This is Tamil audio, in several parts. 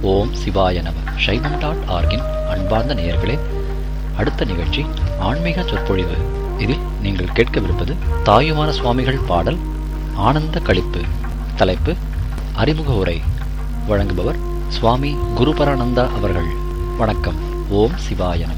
ஓம் சிவாய நம சைவம் டாட் ஆர்கின் அன்பார்ந்த நேயர்களே அடுத்த நிகழ்ச்சி ஆன்மீக சொற்பொழிவு இதில் நீங்கள் கேட்கவிருப்பது தாயுமான சுவாமிகள் பாடல் ஆனந்த களிப்பு தலைப்பு அறிமுக உரை வழங்குபவர் சுவாமி குருபரானந்தா அவர்கள் வணக்கம் ஓம் சிவாய நம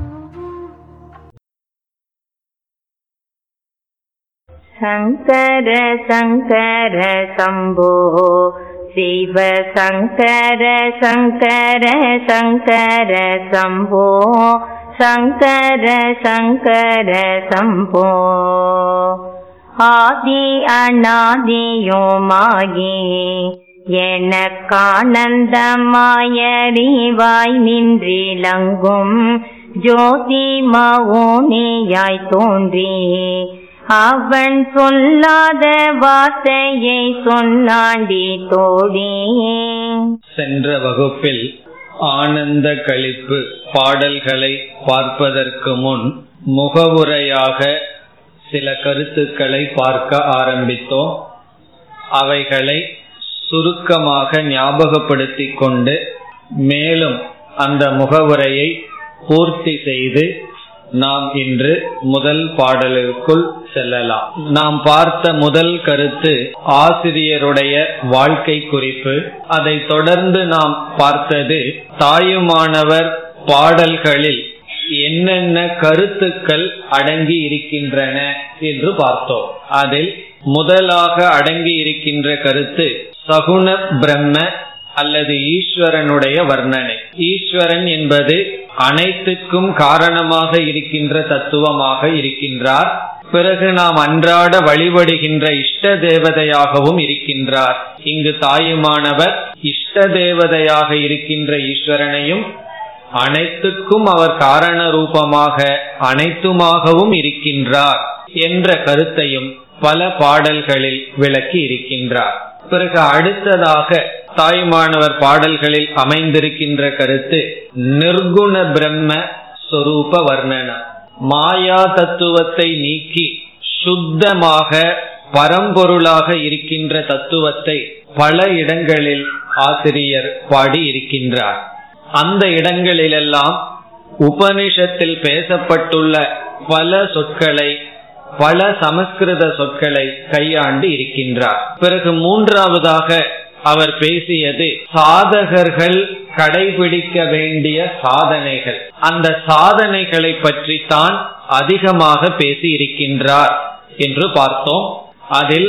शङ्कर शङ्कर शम्भो शिव शङ्कर शङ्कर शङ्कर शम्भो शङ्कर शङ्कर शम्भो ஆதி அநாதியோமாகி எனக்கானந்தமாயறிவாய் நின்றிலங்கும் ஜோதி மௌனியாய் தோன்றி அவன் சொல்லாத வார்த்தையை சொன்னாண்டி தோழி சென்ற வகுப்பில் ஆனந்த களிப்பு பாடல்களை பார்ப்பதற்கு முன் முகவுரையாக சில கருத்துக்களை பார்க்க ஆரம்பித்தோம் அவைகளை சுருக்கமாக ஞாபகப்படுத்திக் கொண்டு மேலும் அந்த முகவுரையை பூர்த்தி செய்து நாம் இன்று முதல் பாடலுக்குள் செல்லலாம் நாம் பார்த்த முதல் கருத்து ஆசிரியருடைய வாழ்க்கை குறிப்பு அதை தொடர்ந்து நாம் பார்த்தது தாயுமானவர் பாடல்களில் என்னென்ன கருத்துக்கள் அடங்கி இருக்கின்றன என்று பார்த்தோம் அதில் முதலாக அடங்கி இருக்கின்ற கருத்து சகுண பிரம்ம அல்லது ஈஸ்வரனுடைய வர்ணனை ஈஸ்வரன் என்பது அனைத்துக்கும் காரணமாக இருக்கின்ற தத்துவமாக இருக்கின்றார் பிறகு நாம் அன்றாட வழிபடுகின்ற இஷ்ட தேவதையாகவும் இருக்கின்றார் இங்கு தாயுமானவர் இஷ்ட தேவதையாக இருக்கின்ற ஈஸ்வரனையும் அனைத்துக்கும் அவர் காரண ரூபமாக அனைத்துமாகவும் இருக்கின்றார் என்ற கருத்தையும் பல பாடல்களில் விளக்கி இருக்கின்றார் பிறகு அடுத்ததாக தாய்மானவர் பாடல்களில் அமைந்திருக்கின்ற கருத்து நிர்குண பிரம்ம சொரூப வர்ணனம் மாயா தத்துவத்தை நீக்கி சுத்தமாக பரம்பொருளாக இருக்கின்ற தத்துவத்தை பல இடங்களில் ஆசிரியர் பாடி இருக்கின்றார் அந்த இடங்களிலெல்லாம் உபனிஷத்தில் பேசப்பட்டுள்ள பல சொற்களை பல சமஸ்கிருத சொற்களை கையாண்டு இருக்கின்றார் பிறகு மூன்றாவதாக அவர் பேசியது சாதகர்கள் கடைபிடிக்க வேண்டிய சாதனைகள் அந்த சாதனைகளை பற்றி தான் அதிகமாக பேசி இருக்கின்றார் என்று பார்த்தோம் அதில்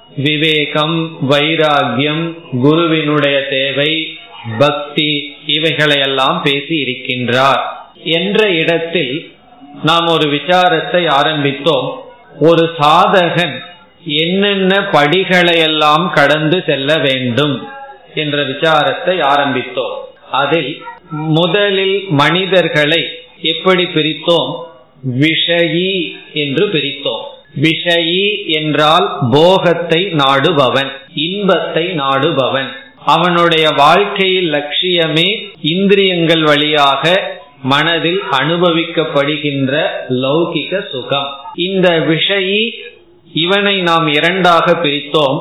விவேகம் வைராகியம் குருவினுடைய தேவை பக்தி இவைகளையெல்லாம் பேசி இருக்கின்றார் என்ற இடத்தில் நாம் ஒரு விசாரத்தை ஆரம்பித்தோம் ஒரு சாதகன் என்னென்ன படிகளையெல்லாம் கடந்து செல்ல வேண்டும் என்ற விசாரத்தை ஆரம்பித்தோம் அதில் முதலில் மனிதர்களை எப்படி பிரித்தோம் விஷயி என்று பிரித்தோம் விஷயி என்றால் போகத்தை நாடுபவன் இன்பத்தை நாடுபவன் அவனுடைய வாழ்க்கையில் லட்சியமே இந்திரியங்கள் வழியாக மனதில் அனுபவிக்கப்படுகின்ற லௌகிக சுகம் இந்த விஷயி இவனை நாம் இரண்டாக பிரித்தோம்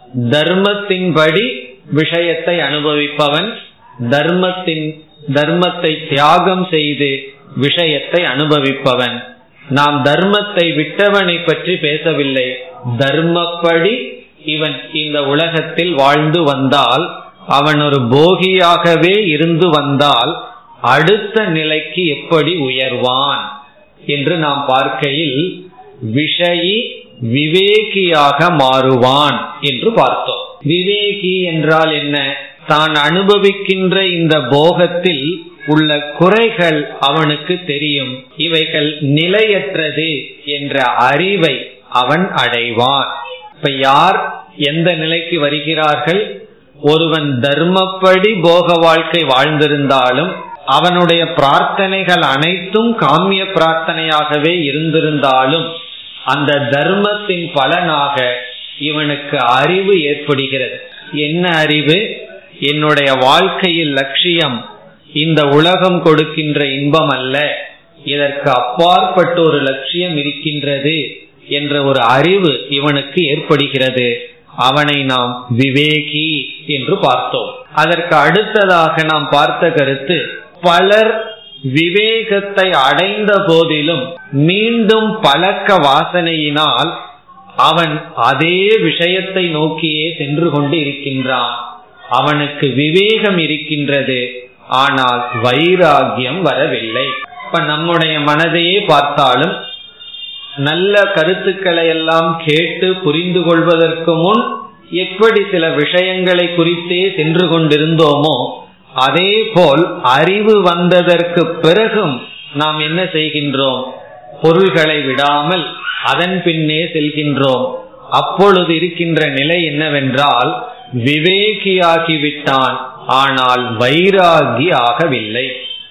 தர்மத்தின்படி விஷயத்தை அனுபவிப்பவன் தர்மத்தின் தர்மத்தை தியாகம் செய்து விஷயத்தை அனுபவிப்பவன் நாம் தர்மத்தை விட்டவனை பற்றி பேசவில்லை தர்மப்படி இவன் இந்த உலகத்தில் வாழ்ந்து வந்தால் அவன் ஒரு போகியாகவே இருந்து வந்தால் அடுத்த நிலைக்கு எப்படி உயர்வான் என்று நாம் பார்க்கையில் விஷயி விவேகியாக மாறுவான் என்று பார்த்தோம் விவேகி என்றால் என்ன தான் அனுபவிக்கின்ற இந்த போகத்தில் உள்ள குறைகள் அவனுக்கு தெரியும் இவைகள் நிலையற்றது என்ற அறிவை அவன் அடைவான் இப்ப யார் எந்த நிலைக்கு வருகிறார்கள் ஒருவன் தர்மப்படி போக வாழ்க்கை வாழ்ந்திருந்தாலும் அவனுடைய பிரார்த்தனைகள் அனைத்தும் காமிய பிரார்த்தனையாகவே இருந்திருந்தாலும் அந்த தர்மத்தின் பலனாக இவனுக்கு அறிவு ஏற்படுகிறது என்ன அறிவு என்னுடைய வாழ்க்கையில் லட்சியம் இந்த உலகம் கொடுக்கின்ற இன்பம் அல்ல இதற்கு அப்பாற்பட்ட ஒரு லட்சியம் இருக்கின்றது என்ற ஒரு அறிவு இவனுக்கு ஏற்படுகிறது அவனை நாம் விவேகி என்று பார்த்தோம் அதற்கு அடுத்ததாக நாம் பார்த்த கருத்து பலர் விவேகத்தை அடைந்த போதிலும் மீண்டும் பழக்க வாசனையினால் அவன் அதே விஷயத்தை நோக்கியே சென்று கொண்டு இருக்கின்றான் அவனுக்கு விவேகம் இருக்கின்றது ஆனால் வைராகியம் வரவில்லை இப்ப நம்முடைய மனதையே பார்த்தாலும் நல்ல கருத்துக்களை எல்லாம் கேட்டு புரிந்து கொள்வதற்கு முன் எப்படி சில விஷயங்களை குறித்தே சென்று கொண்டிருந்தோமோ அதே போல் அறிவு வந்ததற்கு பிறகும் நாம் என்ன செய்கின்றோம் பொருள்களை விடாமல் அதன் பின்னே செல்கின்றோம் அப்பொழுது இருக்கின்ற நிலை என்னவென்றால் விவேகியாகிவிட்டான் ஆனால் வைராகி ஆகவில்லை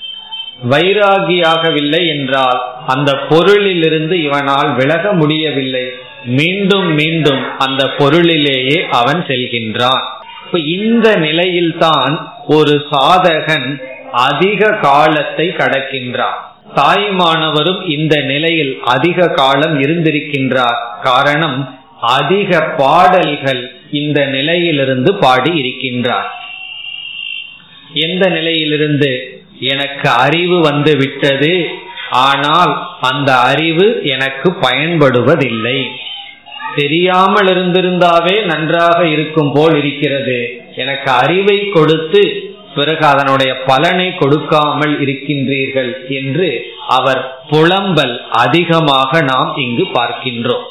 வைராகியாகவில்லை என்றால் அந்த பொருளிலிருந்து இவனால் விலக முடியவில்லை மீண்டும் மீண்டும் அந்த பொருளிலேயே அவன் செல்கின்றான் இப்ப இந்த நிலையில்தான் ஒரு சாதகன் அதிக காலத்தை கடக்கின்றார் தாய்மானவரும் இந்த நிலையில் அதிக காலம் இருந்திருக்கின்றார் காரணம் அதிக பாடல்கள் இந்த நிலையிலிருந்து பாடி இருக்கின்றார் எந்த நிலையிலிருந்து எனக்கு அறிவு வந்து விட்டது ஆனால் அந்த அறிவு எனக்கு பயன்படுவதில்லை தெரியாமல் இருந்திருந்தாவே நன்றாக இருக்கும் போல் இருக்கிறது எனக்கு அறிவை கொடுத்து பிறகு அதனுடைய பலனை கொடுக்காமல் இருக்கின்றீர்கள் என்று அவர் புலம்பல் அதிகமாக நாம் இங்கு பார்க்கின்றோம்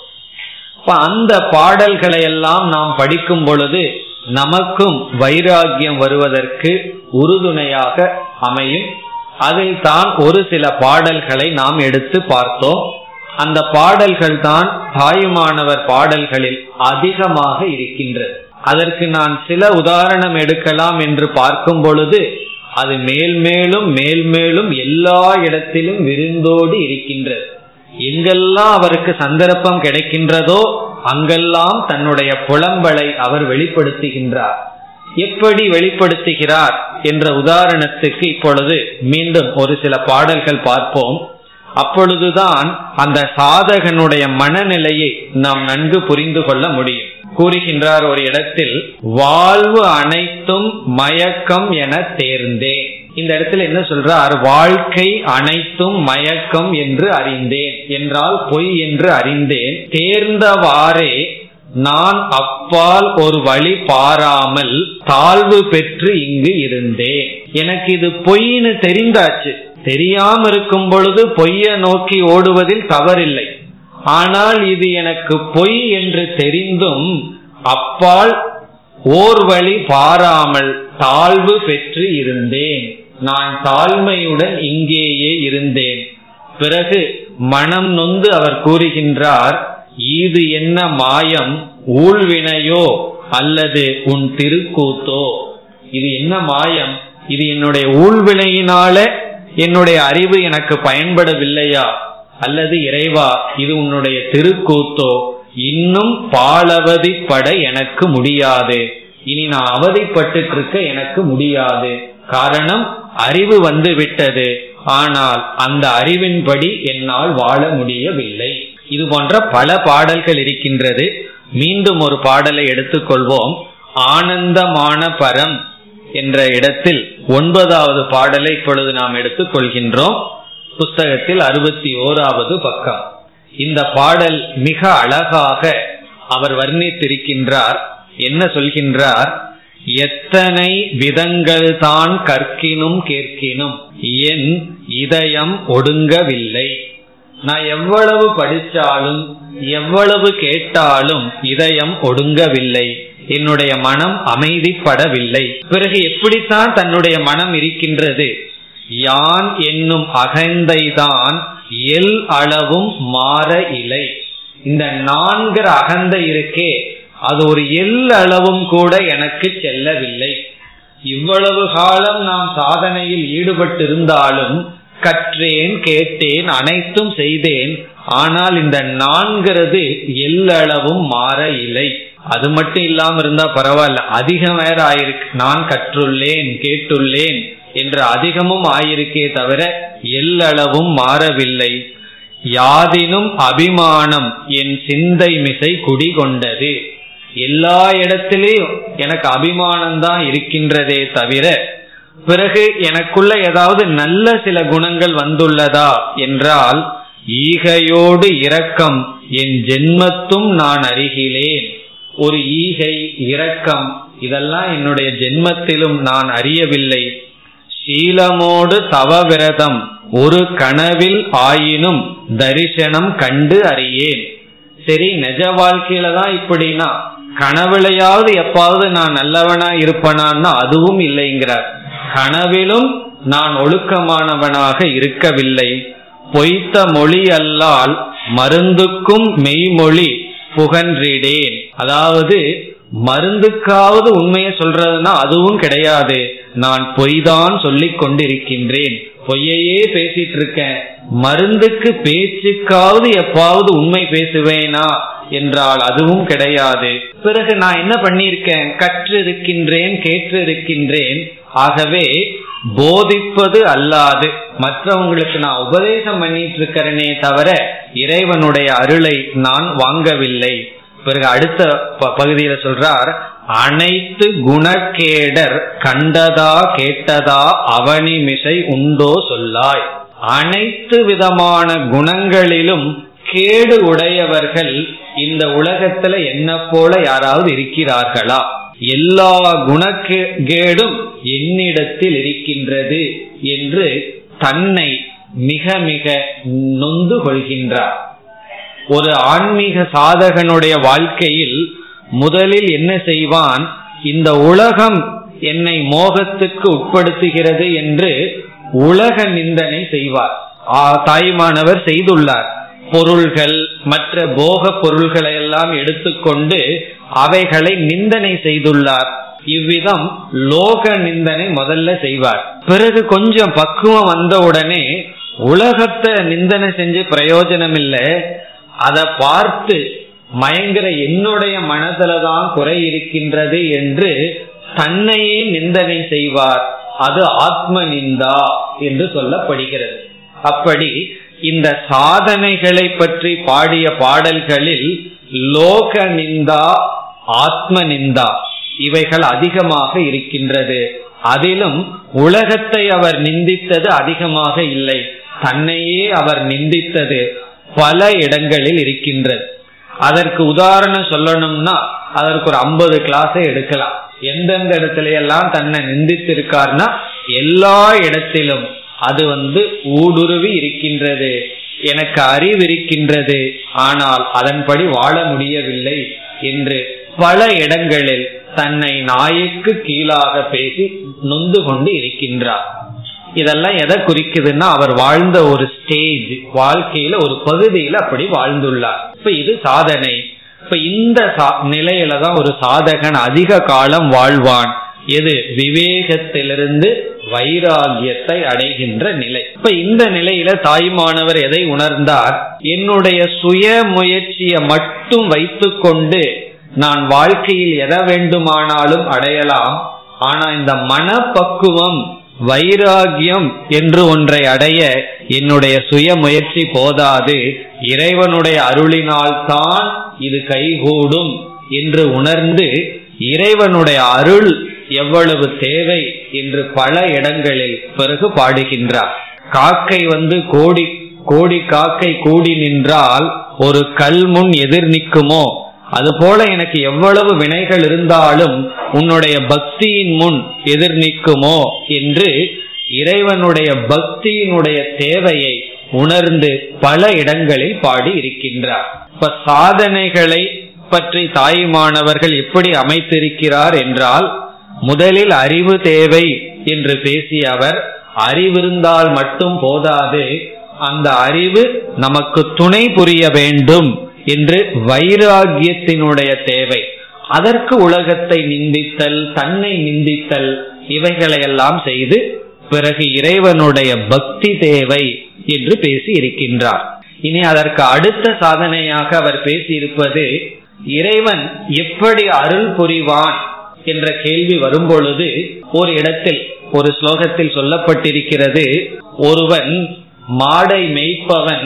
அந்த பாடல்களை எல்லாம் நாம் படிக்கும் பொழுது நமக்கும் வைராகியம் வருவதற்கு உறுதுணையாக அமையும் அதில் தான் ஒரு சில பாடல்களை நாம் எடுத்து பார்த்தோம் அந்த பாடல்கள் தான் தாயுமானவர் பாடல்களில் அதிகமாக இருக்கின்றது அதற்கு நான் சில உதாரணம் எடுக்கலாம் என்று பார்க்கும் பொழுது அது மேல் மேலும் மேல் மேலும் எல்லா இடத்திலும் விருந்தோடு இருக்கின்றது எங்கெல்லாம் அவருக்கு சந்தர்ப்பம் கிடைக்கின்றதோ அங்கெல்லாம் தன்னுடைய புலம்பலை அவர் வெளிப்படுத்துகின்றார் எப்படி வெளிப்படுத்துகிறார் என்ற உதாரணத்துக்கு இப்பொழுது மீண்டும் ஒரு சில பாடல்கள் பார்ப்போம் அப்பொழுதுதான் அந்த சாதகனுடைய மனநிலையை நாம் நன்கு புரிந்து கொள்ள முடியும் கூறுகின்றார் ஒரு இடத்தில் வாழ்வு அனைத்தும் மயக்கம் என தேர்ந்தேன் இந்த இடத்துல என்ன சொல்றார் வாழ்க்கை அனைத்தும் மயக்கம் என்று அறிந்தேன் என்றால் பொய் என்று அறிந்தேன் தேர்ந்தவாறே நான் அப்பால் ஒரு வழி பாராமல் தாழ்வு பெற்று இங்கு இருந்தேன் எனக்கு இது பொய்னு தெரிந்தாச்சு தெரியாம இருக்கும் பொழுது பொய்ய நோக்கி ஓடுவதில் தவறில்லை ஆனால் இது எனக்கு பொய் என்று தெரிந்தும் அப்பால் ஓர் வழி பாராமல் தாழ்வு பெற்று இருந்தேன் நான் தாழ்மையுடன் இங்கேயே இருந்தேன் பிறகு மனம் நொந்து அவர் கூறுகின்றார் இது என்ன மாயம் ஊழ்வினையோ அல்லது உன் திருக்கூத்தோ இது என்ன மாயம் இது என்னுடைய ஊழ்வினையினால என்னுடைய அறிவு எனக்கு பயன்படவில்லையா அல்லது இறைவா இது உன்னுடைய திருக்கூத்தோ இன்னும் பாலவதிப்பட எனக்கு முடியாது இனி நான் அவதிப்பட்டு இருக்க எனக்கு முடியாது காரணம் அறிவு வந்து விட்டது ஆனால் அந்த அறிவின்படி என்னால் வாழ முடியவில்லை இது போன்ற பல பாடல்கள் இருக்கின்றது மீண்டும் ஒரு பாடலை எடுத்துக்கொள்வோம் ஆனந்தமான பரம் என்ற இடத்தில் ஒன்பதாவது பாடலை இப்பொழுது நாம் எடுத்துக் கொள்கின்றோம் புஸ்தகத்தில் அறுபத்தி ஓராவது பக்கம் இந்த பாடல் மிக அழகாக அவர் வர்ணித்திருக்கின்றார் என்ன சொல்கின்றார் எத்தனை விதங்கள் தான் கற்கினும் கேட்கினும் என் இதயம் ஒடுங்கவில்லை நான் எவ்வளவு படிச்சாலும் எவ்வளவு கேட்டாலும் இதயம் ஒடுங்கவில்லை என்னுடைய மனம் அமைதிப்படவில்லை பிறகு எப்படித்தான் தன்னுடைய மனம் இருக்கின்றது யான் என்னும் அகந்தைதான் எல் அளவும் மாற இலை இந்த நான்கிற அகந்தை இருக்கே அது ஒரு எல் அளவும் கூட எனக்கு செல்லவில்லை இவ்வளவு காலம் நாம் சாதனையில் ஈடுபட்டிருந்தாலும் கற்றேன் கேட்டேன் அனைத்தும் செய்தேன் ஆனால் இந்த நான்கிறது எல்லளவும் மாற இல்லை அது மட்டும் இல்லாம இருந்தா பரவாயில்ல அதிகம் வேற ஆயிருக்கு நான் கற்றுள்ளேன் கேட்டுள்ளேன் என்று அதிகமும் ஆயிருக்கே தவிர எல்லளவும் மாறவில்லை யாதினும் அபிமானம் என் சிந்தை மிசை குடிகொண்டது எல்லா இடத்திலையும் எனக்கு அபிமானம் தான் இருக்கின்றதே தவிர பிறகு எனக்குள்ள ஏதாவது நல்ல சில குணங்கள் வந்துள்ளதா என்றால் ஈகையோடு இரக்கம் என் ஜென்மத்தும் நான் அறிகிலேன் ஒரு ஈகை இரக்கம் இதெல்லாம் என்னுடைய ஜென்மத்திலும் நான் அறியவில்லை சீலமோடு தவவிரதம் ஒரு கனவில் ஆயினும் தரிசனம் கண்டு அறியேன் சரி நிஜ வாழ்க்கையில தான் இப்படின்னா கனவுலையாவது எப்பாவது நான் நல்லவனா இருப்பனான்னா அதுவும் இல்லைங்கிறார் கனவிலும் நான் ஒழுக்கமானவனாக இருக்கவில்லை பொய்த்த மொழி அல்லால் மருந்துக்கும் மெய்மொழி புகன்றிடேன் அதாவது மருந்துக்காவது உண்மையை சொல்றதுன்னா அதுவும் கிடையாது நான் பொய் தான் சொல்லிக் கொண்டிருக்கின்றேன் பொய்யையே பேசிட்டு இருக்கேன் மருந்துக்கு பேச்சுக்காவது எப்பாவது உண்மை பேசுவேனா என்றால் அதுவும் கிடையாது பிறகு நான் என்ன பண்ணியிருக்கேன் கற்று இருக்கின்றேன் கேட்டு இருக்கின்றேன் ஆகவே போதிப்பது அல்லாது மற்றவங்களுக்கு நான் உபதேசம் பண்ணிட்டு இருக்கிறேனே தவிர இறைவனுடைய அருளை நான் வாங்கவில்லை பிறகு அடுத்த பகுதியில சொல்றார் அனைத்து குணக்கேடர் கண்டதா கேட்டதா அவனிமிசை உண்டோ சொல்லாய் அனைத்து விதமான குணங்களிலும் கேடு உடையவர்கள் இந்த உலகத்துல என்ன போல யாராவது இருக்கிறார்களா எல்லா குணக்கேடும் என்னிடத்தில் இருக்கின்றது என்று தன்னை மிக மிக நொந்து கொள்கின்றார் ஒரு ஆன்மீக சாதகனுடைய வாழ்க்கையில் முதலில் என்ன செய்வான் இந்த உலகம் என்னை மோகத்துக்கு உட்படுத்துகிறது என்று உலக நிந்தனை செய்வார் தாய்மானவர் செய்துள்ளார் பொருள்கள் மற்ற போக பொருள்களை எல்லாம் எடுத்துக்கொண்டு அவைகளை நிந்தனை செய்துள்ளார் இவ்விதம் லோக நிந்தனை முதல்ல செய்வார் பிறகு கொஞ்சம் பக்குவம் வந்த உடனே உலகத்தை நிந்தனை செஞ்சு பிரயோஜனம் இல்லை அதை பார்த்து மயங்கிற என்னுடைய மனதில்தான் குறை இருக்கின்றது என்று தன்னையே நிந்தனை செய்வார் அது ஆத்ம நிந்தா என்று சொல்லப்படுகிறது அப்படி இந்த சாதனைகளை பற்றி பாடிய பாடல்களில் லோக நிந்தா ஆத்ம நிந்தா இவைகள் அதிகமாக இருக்கின்றது அதிலும் உலகத்தை அவர் நிந்தித்தது அதிகமாக இல்லை தன்னையே அவர் நிந்தித்தது பல இடங்களில் இருக்கின்றது அதற்கு உதாரணம் சொல்லணும்னா அதற்கு ஒரு ஐம்பது கிளாஸை எடுக்கலாம் எந்தெந்த இடத்துல எல்லாம் தன்னை நிந்தித்திருக்கார்னா எல்லா இடத்திலும் அது வந்து ஊடுருவி இருக்கின்றது எனக்கு அறிவு இருக்கின்றது ஆனால் அதன்படி வாழ முடியவில்லை என்று பல இடங்களில் தன்னை நாய்க்கு கீழாக பேசி நொந்து கொண்டு இருக்கின்றார் இதெல்லாம் எதை குறிக்குதுன்னா அவர் வாழ்ந்த ஒரு ஸ்டேஜ் வாழ்க்கையில ஒரு பகுதியில அப்படி வாழ்ந்துள்ளார் இப்ப இது சாதனை இப்ப இந்த நிலையில தான் ஒரு சாதகன் அதிக காலம் வாழ்வான் எது விவேகத்திலிருந்து வைராகியத்தை அடைகின்ற நிலை இப்ப இந்த நிலையில தாய்மானவர் எதை உணர்ந்தார் என்னுடைய சுய முயற்சியை மட்டும் வைத்துக்கொண்டு நான் வாழ்க்கையில் எதை வேண்டுமானாலும் அடையலாம் ஆனா இந்த மனப்பக்குவம் வைராகியம் என்று ஒன்றை அடைய என்னுடைய சுய முயற்சி போதாது இறைவனுடைய அருளினால் தான் இது கைகூடும் என்று உணர்ந்து இறைவனுடைய அருள் எவ்வளவு தேவை என்று பல இடங்களில் பிறகு பாடுகின்றார் காக்கை வந்து கோடி கோடி காக்கை கூடி நின்றால் ஒரு கல் முன் எதிர் நிற்குமோ அதுபோல எனக்கு எவ்வளவு வினைகள் இருந்தாலும் உன்னுடைய பக்தியின் முன் எதிர் நிற்குமோ என்று இறைவனுடைய பக்தியினுடைய தேவையை உணர்ந்து பல இடங்களில் பாடி இருக்கின்றார் இப்ப சாதனைகளை பற்றி தாய்மானவர்கள் எப்படி அமைத்திருக்கிறார் என்றால் முதலில் அறிவு தேவை என்று பேசிய அவர் அறிவிருந்தால் மட்டும் போதாது அந்த அறிவு நமக்கு துணை புரிய வேண்டும் என்று வைராகியத்தினுடைய தேவை அதற்கு உலகத்தை நிந்தித்தல் தன்னை நிந்தித்தல் இவைகளையெல்லாம் செய்து பிறகு இறைவனுடைய பக்தி தேவை என்று பேசி இருக்கின்றார் இனி அதற்கு அடுத்த சாதனையாக அவர் பேசியிருப்பது இறைவன் எப்படி அருள் புரிவான் என்ற கேள்வி வரும்பொழுது ஒரு இடத்தில் ஒரு ஸ்லோகத்தில் சொல்லப்பட்டிருக்கிறது ஒருவன் மாடை மேய்ப்பவன்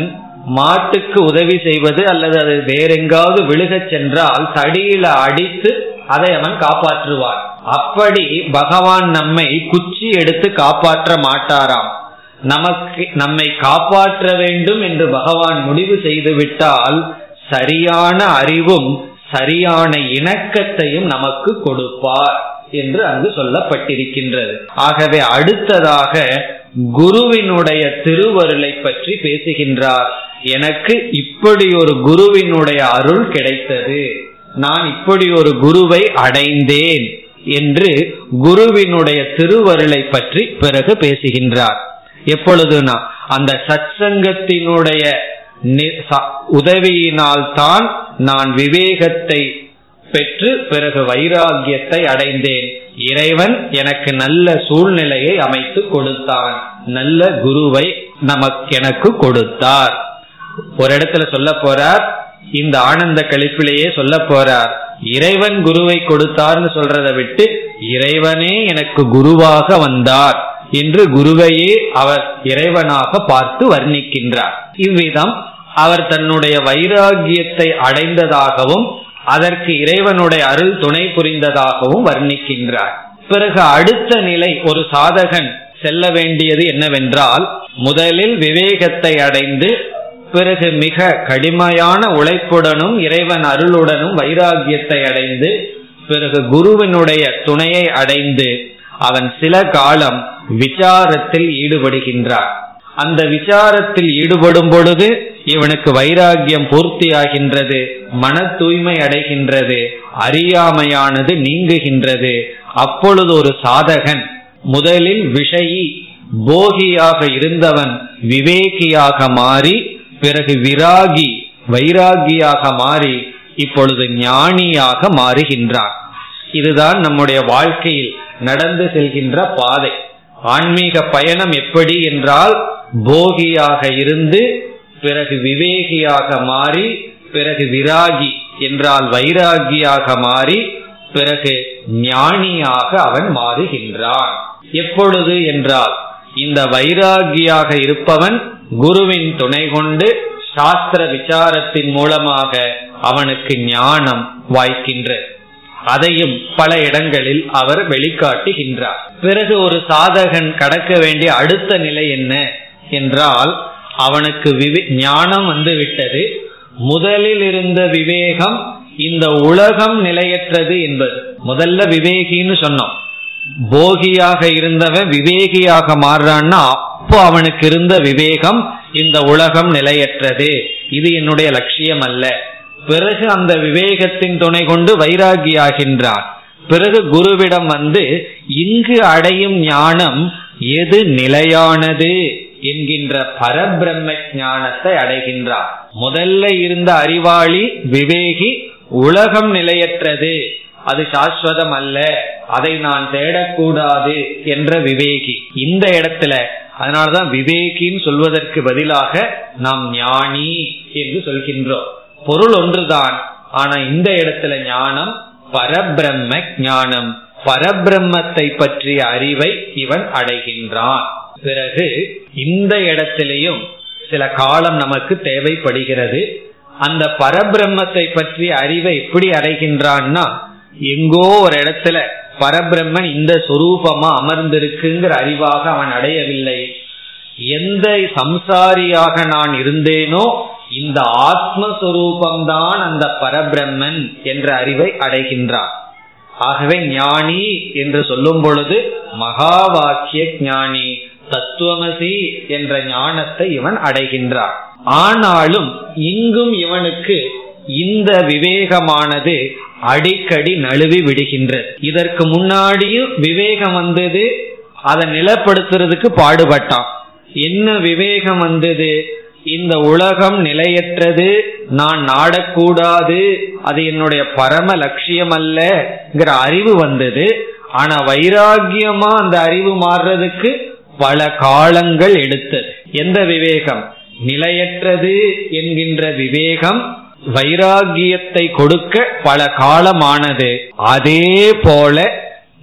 மாட்டுக்கு உதவி செய்வது அல்லது அது வேறெங்காவது விழுகச் சென்றால் தடியில அடித்து அதை அவன் காப்பாற்றுவான் அப்படி பகவான் நம்மை குச்சி எடுத்து காப்பாற்ற மாட்டாராம் நமக்கு நம்மை காப்பாற்ற வேண்டும் என்று பகவான் முடிவு செய்து விட்டால் சரியான அறிவும் சரியான இணக்கத்தையும் நமக்கு கொடுப்பார் என்று அங்கு சொல்லப்பட்டிருக்கின்றது ஆகவே அடுத்ததாக குருவினுடைய திருவருளை பற்றி பேசுகின்றார் எனக்கு இப்படி ஒரு குருவினுடைய அருள் கிடைத்தது நான் இப்படி ஒரு குருவை அடைந்தேன் என்று குருவினுடைய திருவருளை பற்றி பிறகு பேசுகின்றார் எப்பொழுதுனா அந்த சத்சங்கத்தினுடைய உதவியினால் தான் நான் விவேகத்தை பெற்று பிறகு வைராகியத்தை அடைந்தேன் இறைவன் எனக்கு நல்ல சூழ்நிலையை அமைத்து கொடுத்தான் நல்ல குருவை நமக்கு எனக்கு கொடுத்தார் ஒரு இடத்துல சொல்ல போறார் இந்த ஆனந்த கழிப்பிலேயே சொல்ல போறார் இறைவன் குருவை கொடுத்தார்னு சொல்றதை விட்டு இறைவனே எனக்கு குருவாக வந்தார் என்று குருவையே அவர் இறைவனாக பார்த்து வர்ணிக்கின்றார் இவ்விதம் அவர் தன்னுடைய வைராகியத்தை அடைந்ததாகவும் அதற்கு இறைவனுடைய அருள் துணை புரிந்ததாகவும் வர்ணிக்கின்றார் பிறகு அடுத்த நிலை ஒரு சாதகன் செல்ல வேண்டியது என்னவென்றால் முதலில் விவேகத்தை அடைந்து பிறகு மிக கடுமையான உழைப்புடனும் இறைவன் அருளுடனும் வைராகியத்தை அடைந்து பிறகு குருவினுடைய துணையை அடைந்து அவன் சில காலம் விசாரத்தில் ஈடுபடுகின்றார் அந்த விசாரத்தில் ஈடுபடும் பொழுது இவனுக்கு வைராகியம் பூர்த்தியாகின்றது மன தூய்மை அடைகின்றது அறியாமையானது நீங்குகின்றது அப்பொழுது ஒரு சாதகன் முதலில் விஷயி போகியாக இருந்தவன் விவேகியாக மாறி பிறகு விராகி வைராகியாக மாறி இப்பொழுது ஞானியாக மாறுகின்றான் இதுதான் நம்முடைய வாழ்க்கையில் நடந்து செல்கின்ற பாதை ஆன்மீக பயணம் எப்படி என்றால் போகியாக இருந்து பிறகு விவேகியாக மாறி பிறகு விராகி என்றால் வைராகியாக மாறி பிறகு ஞானியாக அவன் மாறுகின்றான் எப்பொழுது என்றால் இந்த வைராகியாக இருப்பவன் குருவின் துணை கொண்டு சாஸ்திர விசாரத்தின் மூலமாக அவனுக்கு ஞானம் வாய்க்கின்றது அதையும் பல இடங்களில் அவர் வெளிக்காட்டுகின்றார் பிறகு ஒரு சாதகன் கடக்க வேண்டிய அடுத்த நிலை என்ன என்றால் அவனுக்கு ஞானம் வந்து விட்டது முதலில் இருந்த விவேகம் இந்த உலகம் நிலையற்றது என்பது முதல்ல விவேகின்னு சொன்னோம் போகியாக இருந்தவன் விவேகியாக மாறுறான்னா அப்போ அவனுக்கு இருந்த விவேகம் இந்த உலகம் நிலையற்றது இது என்னுடைய லட்சியம் அல்ல பிறகு அந்த விவேகத்தின் துணை கொண்டு வைராகியாகின்றான் பிறகு குருவிடம் வந்து இங்கு அடையும் ஞானம் எது நிலையானது என்கின்ற பரபிரம்ம ஞானத்தை அடைகின்றார் முதல்ல இருந்த அறிவாளி விவேகி உலகம் நிலையற்றது அது சாஸ்வதம் அல்ல அதை நான் தேடக்கூடாது என்ற விவேகி இந்த இடத்துல அதனாலதான் விவேகின்னு சொல்வதற்கு பதிலாக நாம் ஞானி என்று சொல்கின்றோம் பொருள் ஒன்றுதான் ஆனா இந்த இடத்துல ஞானம் பரபிரம்ம ஞானம் பரபிரம்மத்தை பற்றிய அறிவை இவன் அடைகின்றான் பிறகு இந்த இடத்திலையும் சில காலம் நமக்கு தேவைப்படுகிறது அந்த பரபிரம்மத்தை பற்றிய அறிவை எப்படி அடைகின்றான்னா எங்கோ ஒரு இடத்துல பரபிரம்மன் இந்த சொரூபமா அமர்ந்திருக்குங்கிற அறிவாக அவன் அடையவில்லை எந்த சம்சாரியாக நான் இருந்தேனோ இந்த ஆத்மஸ்வரூபம்தான் அந்த பரபிரம்மன் என்ற அறிவை அடைகின்றான் ஆகவே ஞானி என்று சொல்லும் பொழுது மகா வாக்கிய ஞானி தத்துவமசி என்ற ஞானத்தை இவன் அடைகின்றான் ஆனாலும் இங்கும் இவனுக்கு இந்த விவேகமானது அடிக்கடி நழுவி விடுகின்றது இதற்கு முன்னாடியும் விவேகம் வந்தது அதை நிலப்படுத்துறதுக்கு பாடுபட்டான் என்ன விவேகம் வந்தது இந்த உலகம் நிலையற்றது நான் நாடக்கூடாது அது என்னுடைய பரம லட்சியம் அல்லங்கிற அறிவு வந்தது ஆனா வைராகியமா அந்த அறிவு மாறுறதுக்கு பல காலங்கள் எடுத்தது எந்த விவேகம் நிலையற்றது என்கின்ற விவேகம் வைராகியத்தை கொடுக்க பல காலமானது அதே போல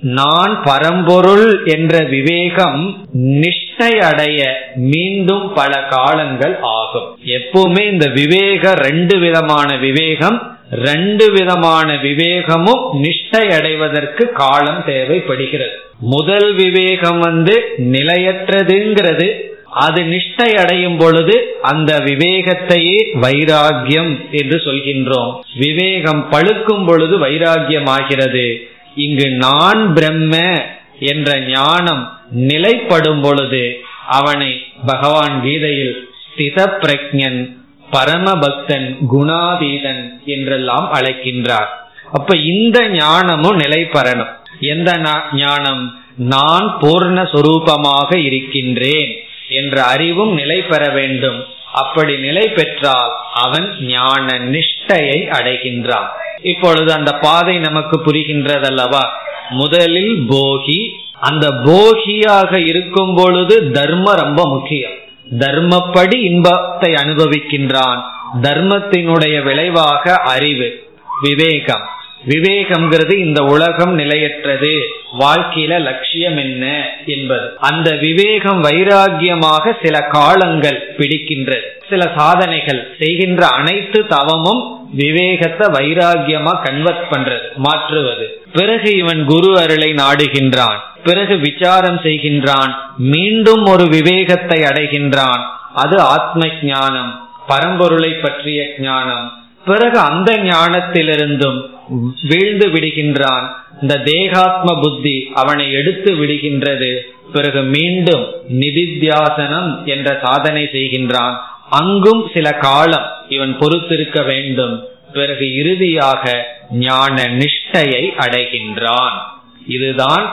நான் பரம்பொருள் என்ற விவேகம் நிஷ்டை அடைய மீண்டும் பல காலங்கள் ஆகும் எப்பவுமே இந்த விவேக ரெண்டு விதமான விவேகம் ரெண்டு விதமான விவேகமும் நிஷ்டை அடைவதற்கு காலம் தேவைப்படுகிறது முதல் விவேகம் வந்து நிலையற்றதுங்கிறது அது நிஷ்டை அடையும் பொழுது அந்த விவேகத்தையே வைராகியம் என்று சொல்கின்றோம் விவேகம் பழுக்கும் பொழுது வைராகியம் ஆகிறது இங்கு நான் பிரம்ம என்ற ஞானம் நிலைப்படும் பொழுது அவனை பகவான் கீதையில் ஸ்தித பிரஜன் பரமபக்தன் குணாதீதன் என்றெல்லாம் அழைக்கின்றார் அப்ப இந்த ஞானமும் நிலை பெறணும் எந்த ஞானம் நான் பூர்ண சொரூபமாக இருக்கின்றேன் என்ற அறிவும் நிலை பெற வேண்டும் அப்படி நிலை பெற்றால் அவன் ஞான நிஷ்டையை அடைகின்றான் இப்பொழுது அந்த பாதை நமக்கு புரிகின்றதல்லவா முதலில் போகி அந்த போகியாக இருக்கும் பொழுது தர்ம ரொம்ப முக்கியம் தர்மப்படி இன்பத்தை அனுபவிக்கின்றான் தர்மத்தினுடைய விளைவாக அறிவு விவேகம் விவேகம்ங்கிறது இந்த உலகம் நிலையற்றது வாழ்க்கையில லட்சியம் என்ன என்பது அந்த விவேகம் வைராகியமாக சில காலங்கள் பிடிக்கின்றது சில சாதனைகள் செய்கின்ற அனைத்து தவமும் விவேகத்தை வைராகியமா கன்வெர்ட் பண்றது மாற்றுவது பிறகு இவன் குரு அருளை நாடுகின்றான் பிறகு விசாரம் செய்கின்றான் மீண்டும் ஒரு விவேகத்தை அடைகின்றான் அது ஆத்ம ஞானம் பரம்பொருளை பற்றிய ஞானம் பிறகு அந்த ஞானத்திலிருந்தும் வீழ்ந்து விடுகின்றான் இந்த தேகாத்ம புத்தி அவனை எடுத்து விடுகின்றது பிறகு மீண்டும் நிதித்தியாசனம் என்ற சாதனை செய்கின்றான் அங்கும் சில காலம் இவன் பொறுத்திருக்க வேண்டும் பிறகு இறுதியாக ஞான நிஷ்டையை அடைகின்றான் இதுதான்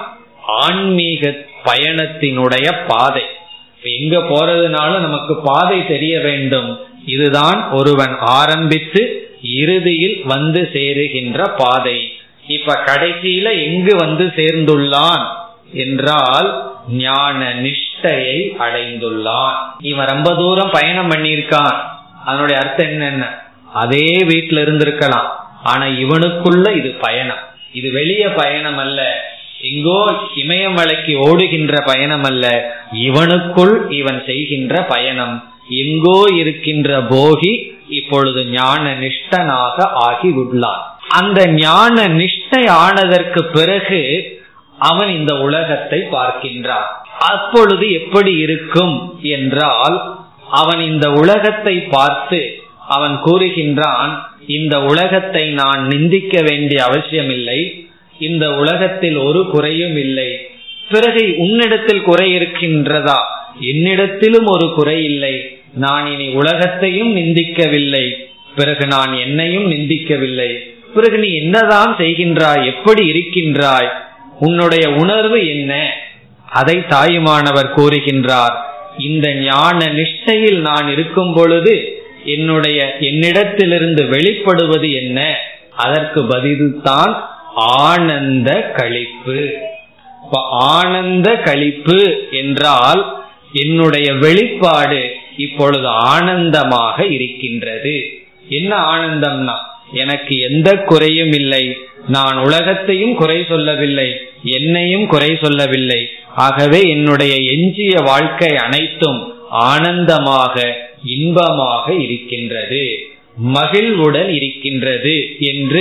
ஆன்மீக பயணத்தினுடைய பாதை எங்க போறதுனாலும் நமக்கு பாதை தெரிய வேண்டும் இதுதான் ஒருவன் ஆரம்பித்து இறுதியில் வந்து சேருகின்ற பாதை இப்ப கடைசியில எங்கு வந்து சேர்ந்துள்ளான் என்றால் ஞான நிஷ்டையை அடைந்துள்ளான் இவன் ரொம்ப தூரம் பயணம் பண்ணியிருக்கான் அதனுடைய அர்த்தம் என்னென்ன அதே வீட்டில இருந்திருக்கலாம் ஆனா இவனுக்குள்ள இது பயணம் இது வெளிய பயணம் அல்ல எங்கோ இமயமலைக்கு ஓடுகின்ற பயணம் அல்ல இவனுக்குள் இவன் செய்கின்ற பயணம் எங்கோ இருக்கின்ற போகி இப்பொழுது ஞான நிஷ்டனாக ஆகி உள்ளான் அந்த ஞான நிஷ்டை ஆனதற்கு பிறகு அவன் இந்த உலகத்தை பார்க்கின்றான் அப்பொழுது எப்படி இருக்கும் என்றால் அவன் இந்த உலகத்தை பார்த்து அவன் கூறுகின்றான் இந்த உலகத்தை நான் நிந்திக்க வேண்டிய அவசியமில்லை இந்த உலகத்தில் ஒரு குறையும் இல்லை பிறகு உன்னிடத்தில் குறை இருக்கின்றதா என்னிடத்திலும் ஒரு குறை இல்லை நான் இனி உலகத்தையும் நிந்திக்கவில்லை பிறகு நான் என்னையும் நிந்திக்கவில்லை பிறகு நீ என்னதான் செய்கின்றாய் எப்படி இருக்கின்றாய் உன்னுடைய உணர்வு என்ன அதை தாயுமானவர் கூறுகின்றார் இந்த ஞான நிஷ்டையில் நான் இருக்கும் பொழுது என்னுடைய என்னிடத்திலிருந்து வெளிப்படுவது என்ன அதற்கு பதில்தான் ஆனந்த கழிப்பு இப்ப ஆனந்த கழிப்பு என்றால் என்னுடைய வெளிப்பாடு இப்பொழுது ஆனந்தமாக இருக்கின்றது என்ன ஆனந்தம்னா எனக்கு எந்த குறையும் இல்லை நான் உலகத்தையும் குறை சொல்லவில்லை என்னையும் குறை சொல்லவில்லை ஆகவே என்னுடைய எஞ்சிய வாழ்க்கை அனைத்தும் ஆனந்தமாக இன்பமாக இருக்கின்றது மகிழ்வுடன் இருக்கின்றது என்று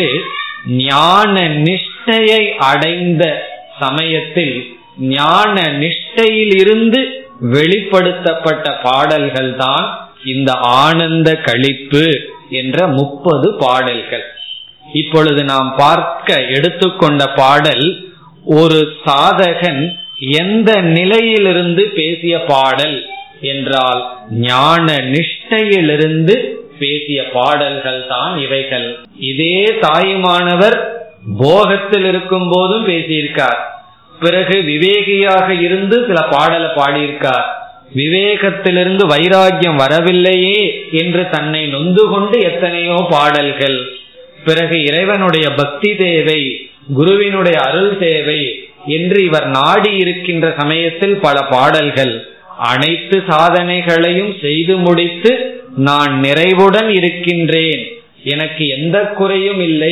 ஞான நிஷ்டையை அடைந்த சமயத்தில் ஞான நிஷ்டையில் இருந்து வெளிப்படுத்தப்பட்ட பாடல்கள் தான் இந்த ஆனந்த கழிப்பு என்ற முப்பது பாடல்கள் இப்பொழுது நாம் பார்க்க எடுத்துக்கொண்ட பாடல் ஒரு சாதகன் எந்த நிலையிலிருந்து பேசிய பாடல் என்றால் ஞான நிஷ்டையிலிருந்து பேசிய பாடல்கள் தான் இவைகள் இதே தாயுமானவர் போகத்தில் இருக்கும் போதும் பேசியிருக்கார் பிறகு விவேகியாக இருந்து சில பாடலை பாடியிருக்கார் விவேகத்திலிருந்து வைராக்கியம் வரவில்லையே என்று தன்னை நொந்து கொண்டு எத்தனையோ பாடல்கள் பிறகு இறைவனுடைய பக்தி தேவை குருவினுடைய அருள் தேவை என்று இவர் நாடி இருக்கின்ற சமயத்தில் பல பாடல்கள் அனைத்து சாதனைகளையும் செய்து முடித்து நான் நிறைவுடன் இருக்கின்றேன் எனக்கு எந்த குறையும் இல்லை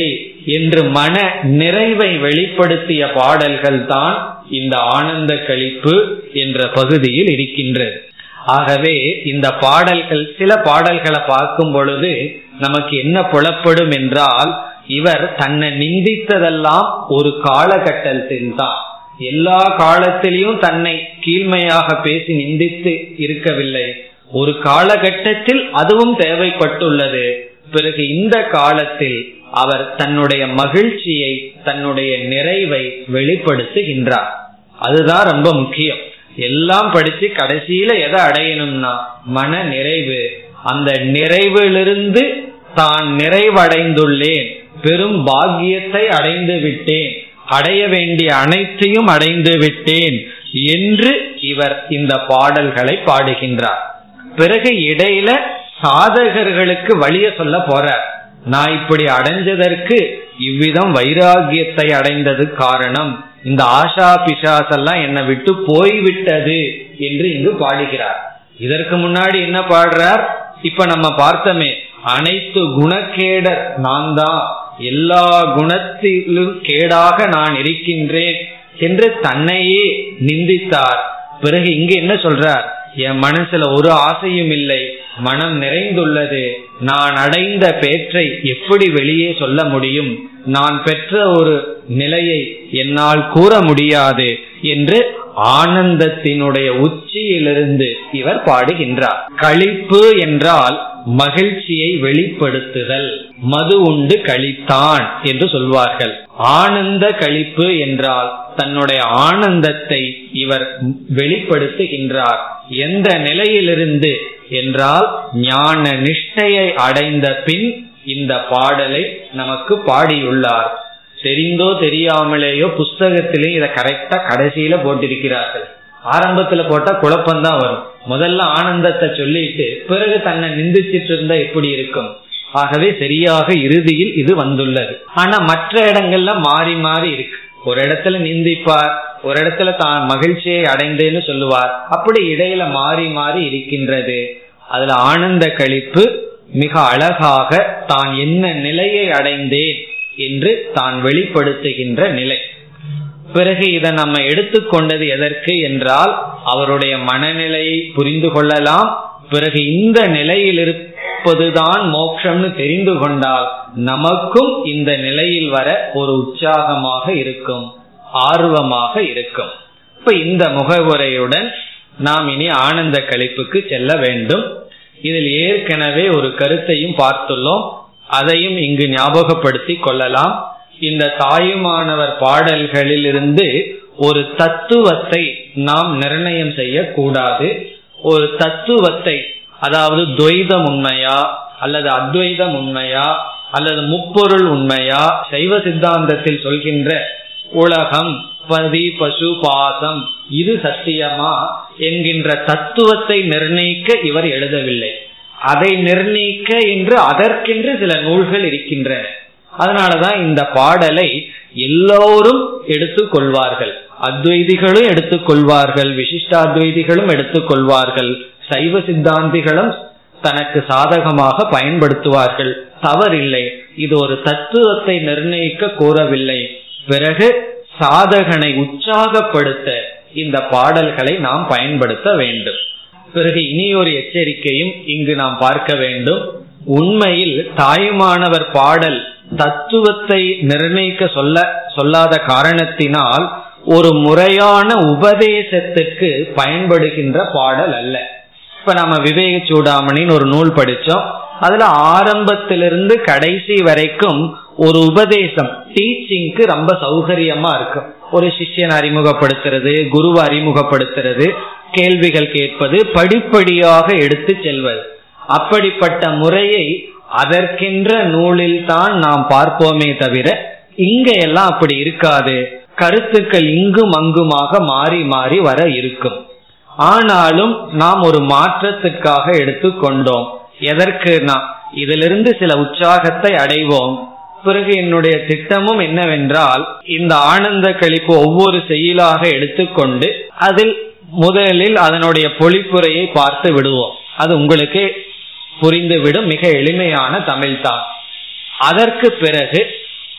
என்று மன நிறைவை வெளிப்படுத்திய பாடல்கள் தான் இந்த ஆனந்த கழிப்பு என்ற பகுதியில் இருக்கின்றது ஆகவே இந்த பாடல்கள் சில பாடல்களை பார்க்கும் பொழுது நமக்கு என்ன புலப்படும் என்றால் இவர் தன்னை நிந்தித்ததெல்லாம் ஒரு காலகட்டத்தில் தான் எல்லா காலத்திலையும் தன்னை கீழ்மையாக பேசி நிந்தித்து இருக்கவில்லை ஒரு காலகட்டத்தில் அதுவும் தேவைப்பட்டுள்ளது பிறகு இந்த காலத்தில் அவர் தன்னுடைய மகிழ்ச்சியை தன்னுடைய நிறைவை வெளிப்படுத்துகின்றார் அதுதான் ரொம்ப முக்கியம் எல்லாம் படிச்சு கடைசியில எதை அடையணும்னா மன நிறைவு அந்த நிறைவிலிருந்து தான் நிறைவடைந்துள்ளேன் பெரும் பாக்கியத்தை அடைந்து விட்டேன் அடைய வேண்டிய அனைத்தையும் அடைந்து விட்டேன் என்று இவர் இந்த பாடல்களை பாடுகின்றார் பிறகு இடையில சாதகர்களுக்கு வழிய சொல்ல போறார் நான் இப்படி அடைஞ்சதற்கு இவ்விதம் வைராகியத்தை அடைந்தது காரணம் இந்த ஆஷா பிசாசெல்லாம் என்னை விட்டு போய்விட்டது என்று இங்கு பாடுகிறார் இதற்கு முன்னாடி என்ன பாடுறார் இப்ப நம்ம பார்த்தோமே அனைத்து குணக்கேடர் நான் தான் எல்லா குணத்திலும் கேடாக நான் இருக்கின்றேன் என்று தன்னையே நிந்தித்தார் பிறகு இங்க என்ன சொல்றார் என் மனசுல ஒரு ஆசையும் இல்லை மனம் நிறைந்துள்ளது நான் அடைந்த பேற்றை எப்படி வெளியே சொல்ல முடியும் நான் பெற்ற ஒரு நிலையை என்னால் கூற முடியாது என்று ஆனந்தத்தினுடைய உச்சியிலிருந்து இவர் பாடுகின்றார் களிப்பு என்றால் மகிழ்ச்சியை வெளிப்படுத்துதல் மது உண்டு கழித்தான் என்று சொல்வார்கள் ஆனந்த கழிப்பு என்றால் தன்னுடைய ஆனந்தத்தை இவர் வெளிப்படுத்துகின்றார் எந்த நிலையிலிருந்து என்றால் ஞான நிஷ்டையை அடைந்த பின் இந்த பாடலை நமக்கு பாடியுள்ளார் தெரிந்தோ தெரியாமலேயோ புஸ்தகத்திலே இதை கரெக்டா கடைசியில போட்டிருக்கிறார்கள் ஆரம்பத்துல போட்டா குழப்பம்தான் வரும் முதல்ல ஆனந்தத்தை சொல்லிட்டு பிறகு தன்னை நிந்திச்சிட்டு இருந்தா எப்படி இருக்கும் ஆகவே சரியாக இறுதியில் இது வந்துள்ளது ஆனா மற்ற இடங்கள்ல மாறி மாறி இருக்கு ஒரு இடத்துல நிந்திப்பார் ஒரு இடத்துல தான் மகிழ்ச்சியை அடைந்தேன்னு சொல்லுவார் அப்படி இடையில மாறி மாறி இருக்கின்றது அதுல ஆனந்த கழிப்பு மிக அழகாக தான் என்ன நிலையை அடைந்தேன் என்று தான் வெளிப்படுத்துகின்ற நிலை பிறகு இதை நம்ம எடுத்துக்கொண்டது எதற்கு என்றால் அவருடைய மனநிலையை புரிந்து கொள்ளலாம் பிறகு இந்த நிலையில் இருப்பதுதான் மோட்சம்னு தெரிந்து கொண்டால் நமக்கும் இந்த நிலையில் வர ஒரு உற்சாகமாக இருக்கும் ஆர்வமாக இருக்கும் இப்ப இந்த முகவுரையுடன் நாம் இனி ஆனந்த கழிப்புக்கு செல்ல வேண்டும் இதில் ஏற்கனவே ஒரு கருத்தையும் பார்த்துள்ளோம் அதையும் இங்கு ஞாபகப்படுத்தி கொள்ளலாம் இந்த தாயுமானவர் பாடல்களில் இருந்து ஒரு தத்துவத்தை நாம் நிர்ணயம் செய்யக்கூடாது ஒரு தத்துவத்தை அதாவது துவைதம் உண்மையா அல்லது அத்வைதம் உண்மையா அல்லது முப்பொருள் உண்மையா சைவ சித்தாந்தத்தில் சொல்கின்ற உலகம் பதி பசு பாசம் இது சத்தியமா என்கின்ற தத்துவத்தை நிர்ணயிக்க இவர் எழுதவில்லை அதை நிர்ணயிக்க என்று அதற்கென்று சில நூல்கள் இருக்கின்றன அதனாலதான் இந்த பாடலை எல்லோரும் எடுத்துக்கொள்வார்கள் அத்வைதிகளும் எடுத்துக்கொள்வார்கள் விசிஷ்டாத்வைதிகளும் எடுத்துக்கொள்வார்கள் சைவ சித்தாந்திகளும் தனக்கு சாதகமாக பயன்படுத்துவார்கள் தவறில்லை இது ஒரு தத்துவத்தை நிர்ணயிக்க கூறவில்லை பிறகு சாதகனை உற்சாகப்படுத்த இந்த பாடல்களை நாம் பயன்படுத்த வேண்டும் பிறகு இனி ஒரு எச்சரிக்கையும் இங்கு நாம் பார்க்க வேண்டும் உண்மையில் தாயுமானவர் பாடல் தத்துவத்தை நிர்ணயிக்க சொல்ல சொல்லாத காரணத்தினால் ஒரு முறையான உபதேசத்துக்கு பயன்படுகின்ற பாடல் அல்ல இப்ப நம்ம விவேக சூடாமணின்னு ஒரு நூல் படிச்சோம் அதுல ஆரம்பத்திலிருந்து கடைசி வரைக்கும் ஒரு உபதேசம் டீச்சிங்க்கு ரொம்ப சௌகரியமா இருக்கும் ஒரு சிஷ்யனை அறிமுகப்படுத்துறது குருவை அறிமுகப்படுத்துறது கேள்விகள் கேட்பது படிப்படியாக எடுத்து செல்வது அப்படிப்பட்ட முறையை அதற்கென்ற நூலில் தான் நாம் பார்ப்போமே தவிர இங்க எல்லாம் அப்படி இருக்காது கருத்துக்கள் இங்கும் அங்குமாக மாறி மாறி வர இருக்கும் ஆனாலும் நாம் ஒரு மாற்றத்துக்காக எடுத்துக்கொண்டோம் எதற்கு நாம் இதிலிருந்து சில உற்சாகத்தை அடைவோம் பிறகு என்னுடைய திட்டமும் என்னவென்றால் இந்த ஆனந்த கழிப்பு ஒவ்வொரு செயலாக எடுத்துக்கொண்டு அதில் முதலில் அதனுடைய பொழிப்புரையை பார்த்து விடுவோம் அது உங்களுக்கு புரிந்துவிடும் மிக எளிமையான தமிழ்தான் அதற்கு பிறகு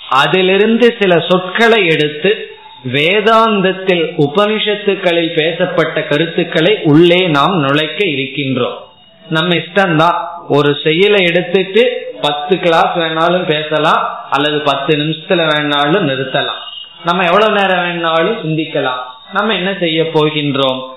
அதிலிருந்து சில சொற்களை எடுத்து வேதாந்தத்தில் உபனிஷத்துக்களில் பேசப்பட்ட கருத்துக்களை உள்ளே நாம் நுழைக்க இருக்கின்றோம் நம்ம இஷ்டம்தான் ஒரு செயலை எடுத்துட்டு பத்து கிளாஸ் வேணாலும் பேசலாம் அல்லது பத்து நிமிஷத்துல வேணாலும் நிறுத்தலாம் நம்ம எவ்வளவு நேரம் வேணாலும் சிந்திக்கலாம் நம்ம என்ன செய்ய போகின்றோம்